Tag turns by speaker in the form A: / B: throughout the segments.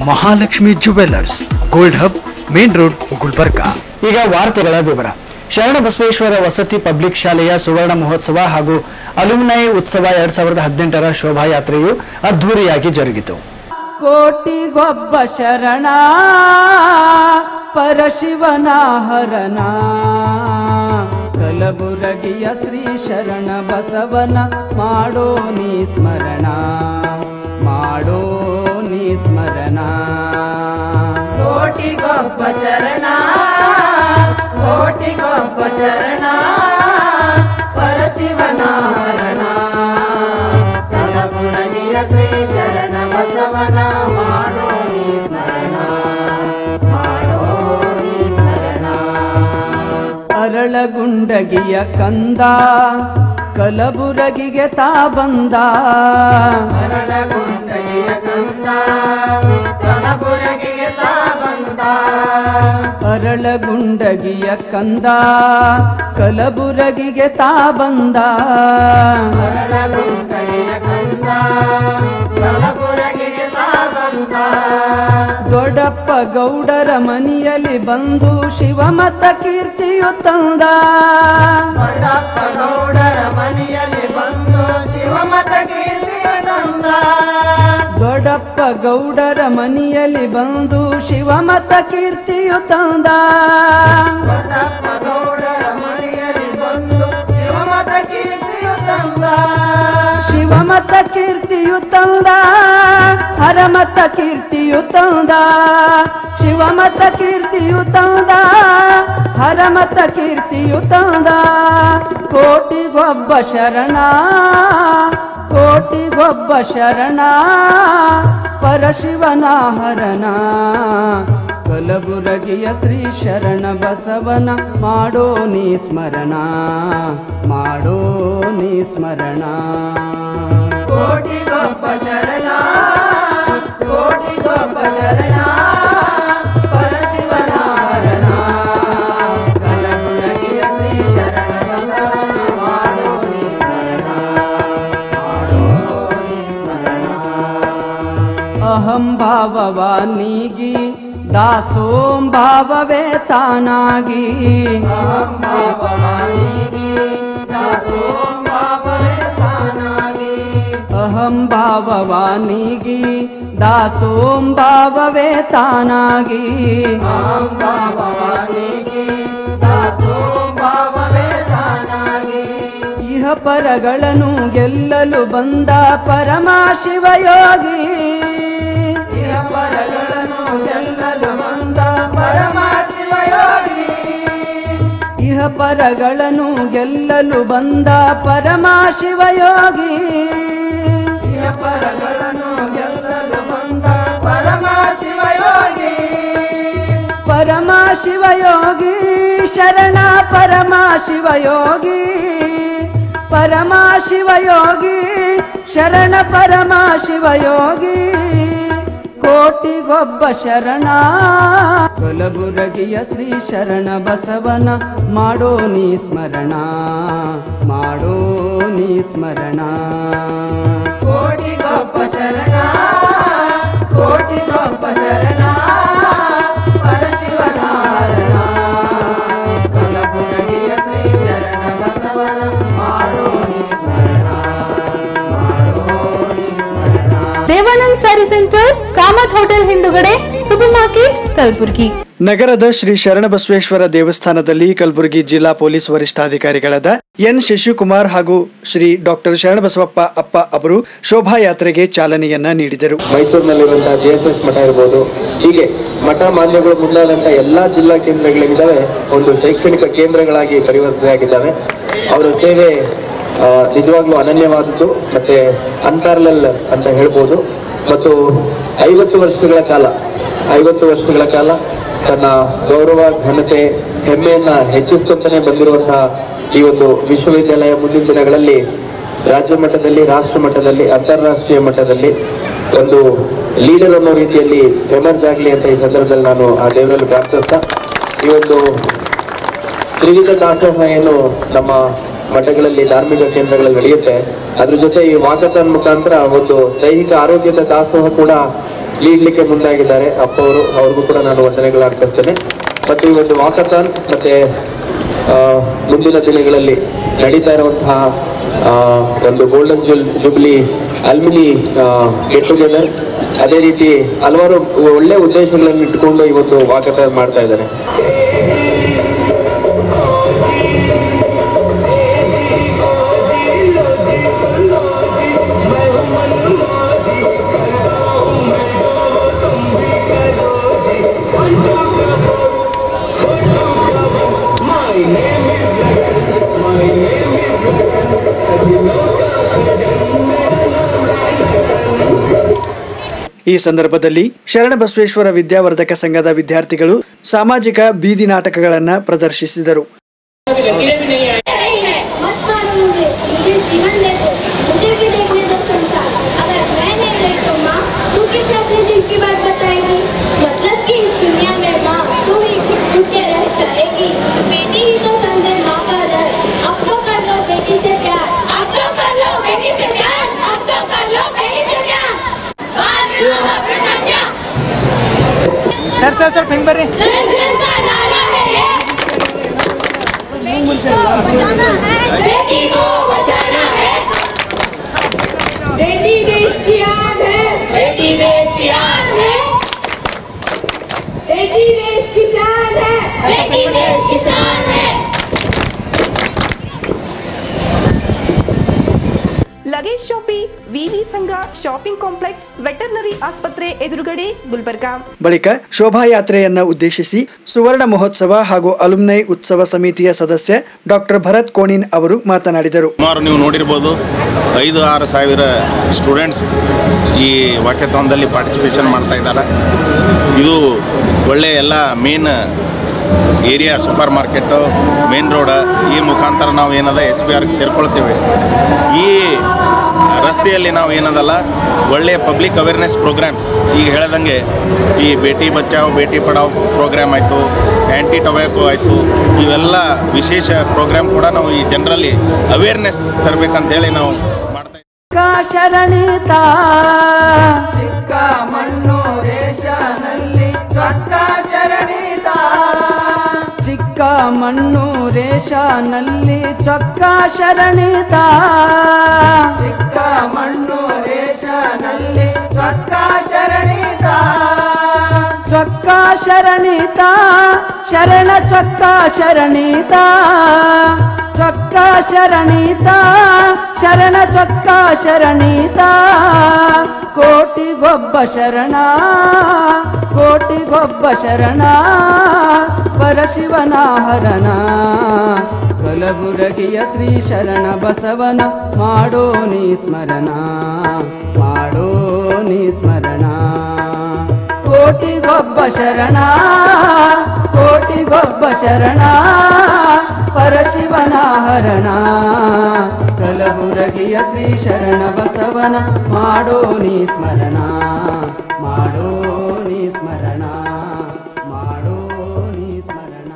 A: Mahalakshmi jewellers gold hub main road Gulbarga
B: ಈಗ ವಾರ್ತೆಗಳ ವಿವರ ಶರಣ ಬಸವೇಶ್ವರ ವಸತಿ ಪಬ್ಲಿಕ್ ಶಾಲೆಯ ಸುವರ್ಣ ಮಹೋತ್ಸವ ಹಾಗೂ ಅಲುಮ್ನೈ ಉತ್ಸವ ಎರಡ್ ಸಾವಿರದ ಹದಿನೆಂಟರ ಶೋಭಾಯಾತ್ರೆಯು ಅದ್ಧೂರಿಯಾಗಿ ಜರುಗಿತು
C: ಕೋಟಿಗೊಬ್ಬ ಶರಣ ಪರಶಿವನ ಹರಣ ಕಲಬುರಗಿಯ ಶ್ರೀ ಶರಣ ಬಸವನ ಮಾಡೋ ನೀ ಸ್ಮರಣ ಮಾಡೋ ನೀ ಸ್ಮರಣ ಕೋಟಿಗೊಬ್ಬ ಶರಣ ಕೋಟಿಗೊಬ್ಬ ಶರಣ ಪರಶಿವನ ಹರಣ ಕಲಬುರಗಿಯ ಶ್ರೀ ಶರಣ ಬಸವನ ಮಾಡೋ ನೀ ಸ್ಮರಣ ಮಾಡೋ ನೀ ಸ್ಮರಣ ಅರಳಗುಂಡಗಿಯ ಕಂದ ಕಲಬುರಗಿಗೆ ತಾ ಬಂದ ಅರಳಗುಂಡಗಿಯ ಕಂದ ಕಲಬುರಗಿಗೆ ತಾ ಬಂದ ಅರಳಗುಂಡಗಿಯ ಕಂದ ಕಲಬುರಗಿಗೆ ತಾ ಬಂದ ಅರಳಗುಂಡಗಿಯ ಕಂದ ಕಲಬುರಗಿಗೆ ತಾ ಬಂದ ದೊಡ್ಡಪ್ಪ ಗೌಡರ ಮನೆಯಲ್ಲಿ ಬಂದು ಶಿವಮತ ಕೀರ್ತಿಯು ತಂದ ದೊಡ್ಡಪ್ಪ ಗೌಡರ ಮನೆಯಲ್ಲಿ ಬಂದು ಶಿವಮತ ಕೀರ್ತಿಯು ತಂದ ದೊಡ್ಡಪ್ಪ ಗೌಡರ ಮನೆಯಲ್ಲಿ ಬಂದು ಶಿವಮತ ಕೀರ್ತಿಯು ತಂದ ದೊಡ್ಡಪ್ಪ ಗೌಡರ ಮನೆಯಲ್ಲಿ ಬಂದು ಶಿವಮತ ಕೀರ್ತಿಯು ತಂದ ಶಿವಮತ ಕೀರ್ತಿಯು ತಂದ ಹರಮತ ಕೀರ್ತಿಯು ತಂದ ಶಿವಮತ ಕೀರ್ತಿಯು ತಂದ ಹರಮತ ಕೀರ್ತಿಯು ತಂದ ಕೋಟಿಗೊಬ್ಬ ಶರಣ ಕೋಟಿಗೊಬ್ಬ ಶರಣ ಪರಶಿವನ ಹರಣ ಕಲಬುರಗಿಯ ಶ್ರೀ ಶರಣ ಬಸವನ ಮಾಡೋ ನೀ ಸ್ಮರಣ ಮಾಡೋ ನೀ ಸ್ಮರಣ ಕೋಟಿಗೊಬ್ಬ ಶರಣ ಕೋಟಿಗೊಬ್ಬ ಶರಣ ಪರಶಿವನ ಹರಣ ಕಲಬುರಗಿಯ ಶ್ರೀ ಶರಣ ಬಸವನ ಮಾಡೋ ನೀ ಸ್ಮರಣ ಮಾಡೋ ನೀ ಸ್ಮರಣ ಅಹಂ ಭಾವವಾನಿಗಿ ದಾಸೋಂ ಭಾವವೇ ತಾನಾಗಿ ಅಹಂ ಭಾವವಾನಿಗಿ ದಾಸೋಂ ಭಾವವೇ ತಾನಾಗಿ ಅಹಂ ಭಾವವಾನಿಗಿ ದಾಸೋಂ ಭಾವವೇ ತಾನಾಗಿ ಅಹಂ ಭಾವವಾನಿಗಿ ದಾಸೋಂ ಭಾವವೇ ತಾನಾಗಿ ಇಹ ಪರಗಳನ್ನು ಗೆಲ್ಲಲು ಬಂದ ಪರಮ ಶಿವಯೋಗಿ ಇಹ ಪರಗಳನ್ನು ಗೆಲ್ಲಲು ಬಂದ ಪರಮ ಶಿವಯೋಗಿ ಇಹ ಪರಗಳನ್ನು ಗೆಲ್ಲಲು ಬಂದ ಪರಮ ಶಿವಯೋಗಿ ಇಹ ಪರಗಳನ್ನು ಗೆಲ್ಲಲು ಬಂದ ಪರಮ ಶಿವಯೋಗಿ ಪರಮ ಶಿವಯೋಗಿ ಶರಣ ಪರಮ ಶಿವಯೋಗಿ ಪರಮ ಶಿವಯೋಗಿ ಶರಣ ಪರಮ ಶಿವಯೋಗಿ ಕೋಟಿಗೊಬ್ಬ ಶರಣ ಕಲಬುರಗಿಯ ಶ್ರೀ ಶರಣ ಬಸವನ ಮಾಡೋ ನೀ ಸ್ಮರಣ ಮಾಡೋ ನೀ ಸ್ಮರಣ ಕೋಟಿಗೊಬ್ಬ ಶರಣ ಕೋಟಿಗೊಬ್ಬ ಶರಣ ಪರಶಿವನ ಹರಣ ಕಲಬುರಗಿಯ ಶ್ರೀ ಶರಣ ಬಸವನ ಮಾಡೋ ನೀ ಸ್ಮರಣ ಮಾಡೋ ನೀ ಸ್ಮರಣ
D: ದೇವಾನಂದ್ ಸ್ಯಾರಿ ಸೆಂಟರ್ ಕಾಮತ್ ಹೋಟೆಲ್ ಹಿಂದುಗಡೆ ಸೂಪರ್ ಮಾರ್ಕೆಟ್ ಕಲಬುರ್ಗಿ
B: ನಗರದ ಶ್ರೀ ಶರಣಬಸವೇಶ್ವರ ದೇವಸ್ಥಾನದಲ್ಲಿ ಕಲಬುರಗಿ ಜಿಲ್ಲಾ ಪೊಲೀಸ್ ವರಿಷ್ಠಾಧಿಕಾರಿಗಳಾದ ಎನ್ ಶಶಿಕುಮಾರ್ ಹಾಗೂ ಶ್ರೀ ಡಾಕ್ಟರ್ ಶರಣಬಸವಪ್ಪ ಅಪ್ಪ ಅವರು ಶೋಭಾಯಾತ್ರೆಗೆ ಚಾಲನೆಯನ್ನ ನೀಡಿದರು
E: ಮೈಸೂರಿನಲ್ಲಿರುವಂತಹ ಜೆ ಎಸ್ ಎಸ್ ಮಠ ಇರ್ಬೋದು ಹೀಗೆ ಮಠ ಮಾನ್ಯಗಳು ಮುಂದಾದಂಥ ಎಲ್ಲಾ ಜಿಲ್ಲಾ ಕೇಂದ್ರಗಳಿದ್ದಾವೆ ಒಂದು ಶೈಕ್ಷಣಿಕ ಕೇಂದ್ರಗಳಾಗಿ ಪರಿವರ್ತನೆಯಾಗಿದ್ದಾವೆ ಅವರ ಸೇವೆ ಆ, ನಿಜವಾಗ್ಲೂ ಅನನ್ಯವಾದದ್ದು ಮತ್ತೆ ಅನ್ಪ್ಯಾರಲಲ್ ಅಂತ ಹೇಳ್ಬೋದು ಮತ್ತು ಐವತ್ತು ವರ್ಷಗಳ ಕಾಲ ಐವತ್ತು ವರ್ಷಗಳ ಕಾಲ ತನ್ನ ಗೌರವ ಘನತೆ ಹೆಮ್ಮೆಯನ್ನ ಹೆಚ್ಚಿಸ್ಕೊಂತಾನೆ ಬಂದಿರುವಂತಹ ಈ ಒಂದು ವಿಶ್ವವಿದ್ಯಾಲಯ ಮುಂದಿನ ದಿನಗಳಲ್ಲಿ ರಾಜ್ಯ ಮಟ್ಟದಲ್ಲಿ ರಾಷ್ಟ್ರ ಮಟ್ಟದಲ್ಲಿ ಅಂತಾರಾಷ್ಟ್ರೀಯ ಮಟ್ಟದಲ್ಲಿ ಒಂದು ಲೀಡರ್ ಅನ್ನೋ ರೀತಿಯಲ್ಲಿ ಎಮರ್ಜ್ ಆಗಲಿ ಅಂತ ಈ ಸಂದರ್ಭದಲ್ಲಿ ನಾನು ಆ ದೇವರಲ್ಲಿ ಪ್ರಾರ್ಥಿಸ್ತಾ ಈ ಒಂದು ತ್ರಿವಿಧ ದಾಸೋಹ ಏನು ನಮ್ಮ ಮಠಗಳಲ್ಲಿ ಧಾರ್ಮಿಕ ಕೇಂದ್ರಗಳಲ್ಲಿ ನಡೆಯುತ್ತೆ ಅದ್ರ ಜೊತೆ ಈ ವಾಕಥಾನ್ ಮುಖಾಂತರ ಒಂದು ದೈಹಿಕ ಆರೋಗ್ಯದ ದಾಸೋಹ ಕೂಡ ನೀಡಲಿಕ್ಕೆ ಮುಂದಾಗಿದ್ದಾರೆ ಅಪ್ಪ ಅವರು ಅವ್ರಿಗೂ ಕೂಡ ನಾನು ವಂದನೆಗಳು ಅರ್ಪಿಸ್ತೇನೆ ಮತ್ತು ಈ ಒಂದು ವಾಕಥಾನ್ ಮತ್ತೆ ಆ, ಮುಂದಿನ ದಿನಗಳಲ್ಲಿ ನಡೀತಾ ಇರುವಂತಹ ಆ, ಒಂದು ಗೋಲ್ಡನ್ ಜುಲ್ ಜುಬ್ಲಿ ಅಲ್ಮಿನಿ ಗೆಟ್ ಟುಗೆದರ್ ಅದೇ ರೀತಿ ಹಲವಾರು ಒಳ್ಳೆ ಉದ್ದೇಶಗಳನ್ನು ಇಟ್ಕೊಂಡು ಈ ಒಂದು ವಾಕಥಾನ್ ಮಾಡ್ತಾ ಇದ್ದಾರೆ
B: ಈ ಸಂದರ್ಭದಲ್ಲಿ ಶರಣಬಸವೇಶ್ವರ ವಿದ್ಯಾವರ್ಧಕ ಸಂಘದ ವಿದ್ಯಾರ್ಥಿಗಳು ಸಾಮಾಜಿಕ ಬೀದಿ ನಾಟಕಗಳನ್ನು ಪ್ರದರ್ಶಿಸಿದರು
F: नहीं है मत मारो मुझे मुझे जीवन दे दो मुझे भी देखने दो संसार अगर मैं नहीं रही तो माँ तू किसे अपने दिल की बात बताएगी मतलब कि इस दुनिया में माँ तू ही घुट के रह जाएगी बेटी ही तो समझे माँ का दर अब तो कर लो बेटी से प्यार अब तो कर लो बेटी से प्यार अब तो कर लो बेटी से प्यार बाल विवाह प्रणाम
A: ಸರ್ ಸರ್ ಸರ್ ಹಿಂಗ್ ಬರ್ರಿ
F: जय जय का नारा है ये बेटी को बचाना है बेटी को बचाना है बेटी देश की आन है बेटी देश की आन है बेटी देश की शान है बेटी देश की शान है
G: ಲಗೇಜ್ ಶಾಪಿ ವಿವಿ ಸಂಘ ಶಾಪಿಂಗ್ ಕಾಂಪ್ಲೆಕ್ಸ್ ವೆಟರ್ನರಿ ಆಸ್ಪತ್ರೆ ಎದುರುಗಡೆ ಗುಲ್ಬರ್ಗಾ
B: ಬಳಿಕ ಶೋಭಾಯಾತ್ರೆಯನ್ನ ಉದ್ದೇಶಿಸಿ ಸುವರ್ಣ ಮಹೋತ್ಸವ ಹಾಗೂ ಅಲುಮ್ನೈ ಉತ್ಸವ ಸಮಿತಿಯ ಸದಸ್ಯ ಡಾಕ್ಟರ್ ಭರತ್ ಕೋಣಿನ್ ಅವರು ಮಾತನಾಡಿದರು
H: ಸುಮಾರು ನೀವು ನೋಡಿರ್ಬೋದು ಐದು ಆರು ಸಾವಿರ ಸ್ಟೂಡೆಂಟ್ಸ್ ಈ ವಾಕ್ಯಥಾನದಲ್ಲಿ ಪಾರ್ಟಿಸಿಪೇಷನ್ ಮಾಡ್ತಾ ಇದ್ದಾರೆ ಇದು ಒಳ್ಳೆಯ ಎಲ್ಲ main area super market main road ಈ ಮುಖಾಂತರ ನಾವು ಏನದ ಎಸ್ ಬಿ ಆರ್ಗೆ ಸೇರ್ಕೊಳ್ತೇವೆ ಈ ರಸ್ತೆಯಲ್ಲಿ ನಾವು ಏನದಲ್ಲ ಒಳ್ಳೆಯ ಪಬ್ಲಿಕ್ ಅವೇರ್ನೆಸ್ ಪ್ರೋಗ್ರಾಮ್ಸ್ ಈಗ ಹೇಳ್ದಂಗೆ ಈ ಬೇಟಿ ಬಚಾವ್ ಬೇಟಿ ಪಡಾವ್ ಪ್ರೋಗ್ರಾಮ್ ಆಯಿತು ಆ್ಯಂಟಿ ಟೊಬ್ಯಾಕೋ ಆಯಿತು ಇವೆಲ್ಲ ವಿಶೇಷ ಪ್ರೋಗ್ರಾಮ್ ಕೂಡ ನಾವು ಈ ಜನರಲ್ಲಿ ಅವೇರ್ನೆಸ್ ತರಬೇಕಂತೇಳಿ ನಾವು ಮಾಡ್ತಾ ಇದ್ದೀವಿ.
C: ಶರಣಿತ ಚಿಕ್ಕ ಮಣ್ಣು ರೇಷನಲ್ಲಿ ಚೊಕ್ಕ ಶರಣಿತ ಚಿಕ್ಕ ಮಣ್ಣು ರೇಷನಲ್ಲಿ ಚೊಕ್ಕ ಶರಣಿತ ಚಿಕ್ಕ ಮಣ್ಣು ರೇಷನಲ್ಲಿ ಚೊಕ್ಕ ಶರಣಿತ ಚೊಕ್ಕ ಶರಣಿತ ಶರಣ ಚೊಕ್ಕ ಶರಣಿತ ಚೊಕ್ಕ ಶರಣಿತ ಶರಣ ಚೊಕ್ಕ ಶರಣಿತ ಕೋಟಿಗೊಬ್ಬ ಶರಣ ಕೋಟಿಗೊಬ್ಬ ಶರಣ ಪರಶಿವನ ಹರಣ ಕಲಬುರಗಿಯ ಶ್ರೀ ಶರಣ ಬಸವನ ಮಾಡೋ ನೀ ಸ್ಮರಣ ಮಾಡೋ ನೀ ಸ್ಮರಣ ಕೋಟಿಗೊಬ್ಬ ಶರಣ ಕೋಟಿಗೊಬ್ಬ ಶರಣ ಪರಶಿವನ ಹರಣ ಕಲಬುರಗಿಯ ಶ್ರೀ ಶರಣ ಬಸವನ ಮಾಡೋ ನೀ ಸ್ಮರಣ ಮಾಡೋ ನೀ ಸ್ಮರಣ ಮಾಡೋ ನೀ ಸ್ಮರಣ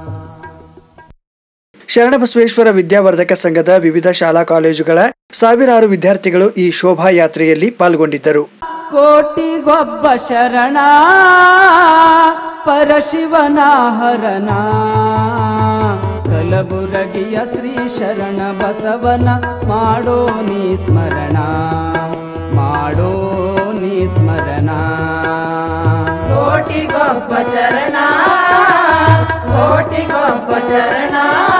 B: ಶರಣಬಸವೇಶ್ವರ ವಿದ್ಯಾವರ್ಧಕ ಸಂಘದ ವಿವಿಧ ಶಾಲಾ ಕಾಲೇಜುಗಳ ಸಾವಿರಾರು ವಿದ್ಯಾರ್ಥಿಗಳು ಈ ಶೋಭಾಯಾತ್ರೆಯಲ್ಲಿ ಪಾಲ್ಗೊಂಡಿದ್ದರು
C: ಕೋಟಿಗೊಬ್ಬ ಶರಣ ಪರಶಿವನ ಹರಣ ಕಲಬುರಗಿಯ ಶ್ರೀ ಶರಣ ಬಸವನ ಮಾಡೋ ನೀ ಸ್ಮರಣ ಮಾಡೋ ನೀ ಸ್ಮರಣ ಕೋಟಿಗೊಬ್ಬ ಶರಣ ಕೋಟಿಗೊಬ್ಬ ಶರಣ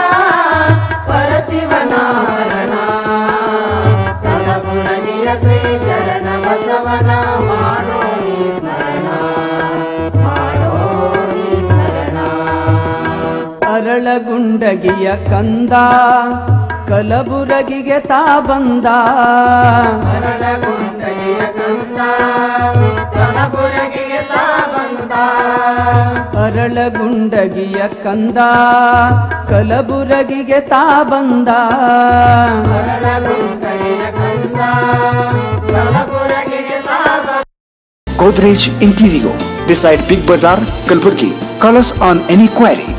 C: ಪರಶಿವನ ಹರಣ ಕಲಬುರಗಿಯ ಶ್ರೀ ಶರಣ ಬಸವನ ಮಾಡೋ ನೀ ಸ್ಮರಣ ಮಾಡೋ ನೀ ಸ್ಮರಣ ಅರಳಗುಂಡಗಿಯ ಕಂದ ಕಲಬುರಗಿಗೆ ತಾ ಬಂದ ಅರಳಗುಂಡಗಿಯ ಕಂದ ಕಲಬುರಗಿಗೆ ತಾ ಬಂದ ಅರಳಗುಂಡಗಿಯ ಕಂದ ಕಲಬುರಗಿಗೆ ತಾ ಬಂದ ಅರಳಗುಂಡಗಿಯ ಕಂದ ಕಲಬುರಗಿಗೆ ತಾ ಬಂದ
A: Godrej Interior beside Big Bazaar, Kalburgi. Call us on any query